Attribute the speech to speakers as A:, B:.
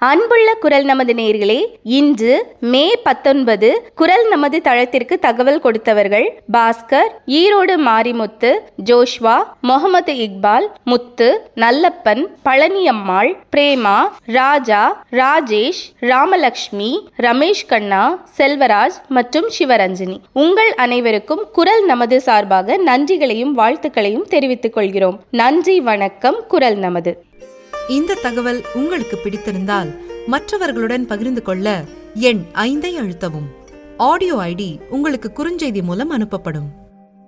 A: அன்புள்ள குரல் நமது நேர்களே இன்று மே பத்தொன்பது குரல் நமது தளத்திற்கு தகவல் கொடுத்தவர்கள் பாஸ்கர் ஈரோடு மாரிமுத்து ஜோஷ்வா முகமது இக்பால் முத்து நல்லப்பன் பழனியம்மாள் பிரேமா ராஜா ராஜேஷ் ராமலக்ஷ்மி ரமேஷ் கண்ணா செல்வராஜ் மற்றும் சிவரஞ்சனி உங்கள் அனைவருக்கும் குரல் நமது சார்பாக நன்றிகளையும் வாழ்த்துக்களையும் தெரிவித்துக் கொள்கிறோம் நன்றி வணக்கம் குரல் நமது
B: இந்த தகவல் உங்களுக்கு பிடித்திருந்தால் மற்றவர்களுடன் பகிர்ந்து கொள்ள எண் ஐந்தை அழுத்தவும் ஆடியோ ஐடி உங்களுக்கு குறுஞ்செய்தி மூலம் அனுப்பப்படும்